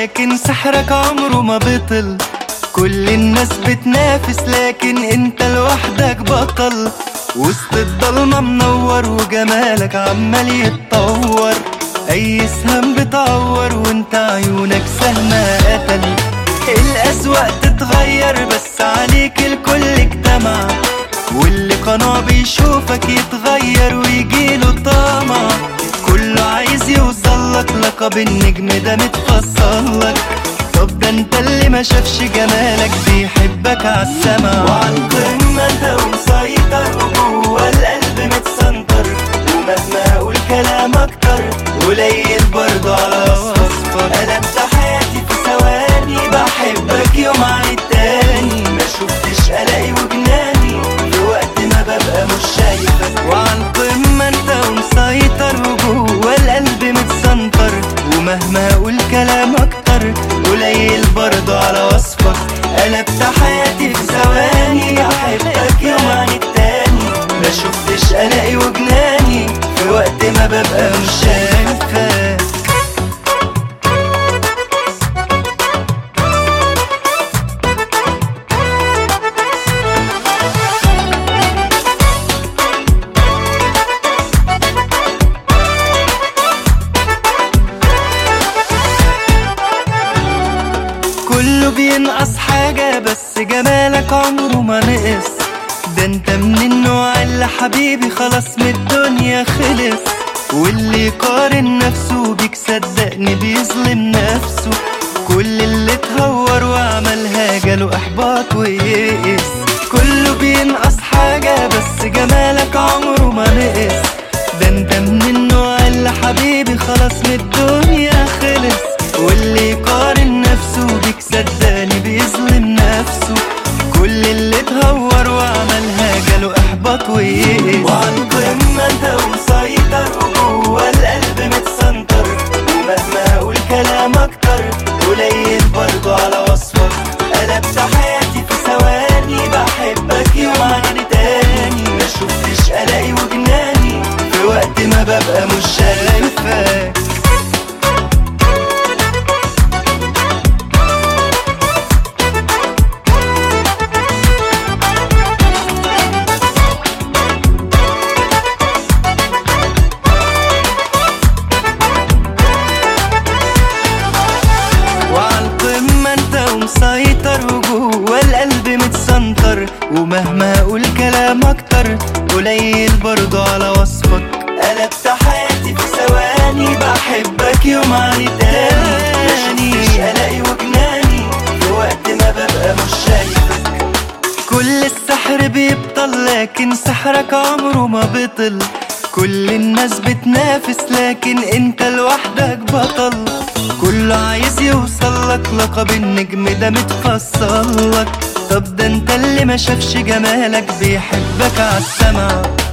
لكن سحرك عمره ما بطل كل الناس بتنافس لكن انت لوحدك بطل وسط الضلمة منور وجمالك عمال يتطور اي سهم بتعور وانت عيونك سهمة قتل الاسواق تتغير بس عليك الكل اجتمع واللي قناع بيشوفك يتغير ويجيله طمع كله عايز يوصلك لقب النجم ده متفصلك طب ده انت اللي ما شافش جمالك بيحبك عالسما وعالقمة انت ومسيطر وجوه القلب متسنطر ومهما اقول كلام اكتر قليل برضه على وصفك قلبت حياتي في ثواني بحبك يوم عن التاني ما شفتش قلقي وجناني في وقت ما ببقى مش شايفك وعن قمة انت ومسيطر وجوه القلب متسنطر ومهما اقول كلام اكتر قليل برضه على وصفك قلبت حياتي في ثواني بحبك يوم عن التاني ما شفتش قلقي وجناني في وقت ما ببقى مش شايفك كله بينقص حاجة بس جمالك عمره ما نقص ده انت من النوع اللي حبيبي خلاص من الدنيا خلص واللي يقارن نفسه بيك صدقني بيظلم نفسه كل اللي اتهور وعملها جاله احباط ويئس كله بينقص حاجة بس جمالك عمره ما نقص ده انت من النوع اللي حبيبي خلاص من الدنيا خلص واللي يقارن نفسه بيك صدقني بيظلم نفسه كل اللي اتهور وعملها جاله احباط ويئس وعن قمة انت ومسيطر وجوه القلب متسنطر ومهما اقول كلام اكتر قليل برضه على وصفك قلبت حياتي في ثواني بحبك يوم عن تاني ما شفتش قلقي وجناني في وقت ما ببقى مش شايفك وعالقمة انت ومسيطر وجوه القلب متسنطر ومهما اقول كلام اكتر قليل برضه على وصفك قلبت حياتي في ثواني بحبك يوم عن تاني ما شفتش قلقي وجناني في وقت ما ببقى مش شايفك كل السحر بيبطل لكن سحرك عمره ما بطل كل الناس بتنافس لكن انت لوحدك بطل كله عايز يوصلك لقب النجم ده متفصلك طب ده انت اللي ما شافش جمالك بيحبك عالسما